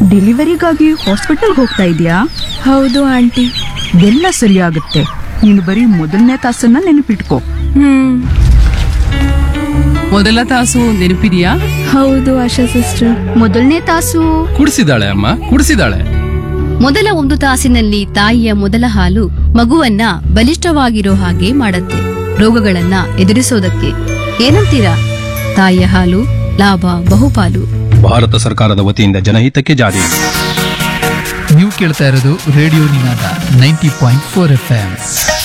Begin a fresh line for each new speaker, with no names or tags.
ಡೆಲಿವರಿಗಾಗಿ ಹಾಸ್ಪಿಟಲ್ಗೆ ಹೋಗ್ತಾ ಇದೆಯಾ
ಹೌದು ಆಂಟಿ
ಎಲ್ಲ ಸರಿಯಾಗುತ್ತೆ ನೀನು ಬರೀ ಮೊದಲನೇ ತಾಸನ್ನ ನೆನಪಿಟ್ಕೋ
ಹ್ಮ್
ಮೊದಲ ತಾಸು ನೆನಪಿದೆಯಾ
ಹೌದು ಆಶಾ ಸಿಸ್ಟರ್
ಮೊದಲನೇ ತಾಸು
ಕುಡಿಸಿದಾಳೆ ಅಮ್ಮ ಕುಡಿಸಿದಾಳೆ
ಮೊದಲ ಒಂದು ತಾಸಿನಲ್ಲಿ ತಾಯಿಯ ಮೊದಲ ಹಾಲು ಮಗುವನ್ನ ಬಲಿಷ್ಠವಾಗಿರೋ ಹಾಗೆ ಮಾಡತ್ತೆ ರೋಗಗಳನ್ನ ಎದುರಿಸೋದಕ್ಕೆ ಏನಂತೀರಾ ತಾಯಿಯ ಹಾಲು ಲಾಭ ಬಹುಪಾಲು
ಭಾರತ ಸರ್ಕಾರದ ವತಿಯಿಂದ ಜನಹಿತಕ್ಕೆ ಜಾರಿ
ನೀವು ಕೇಳ್ತಾ ಇರೋದು radio Ninada ninety point four F M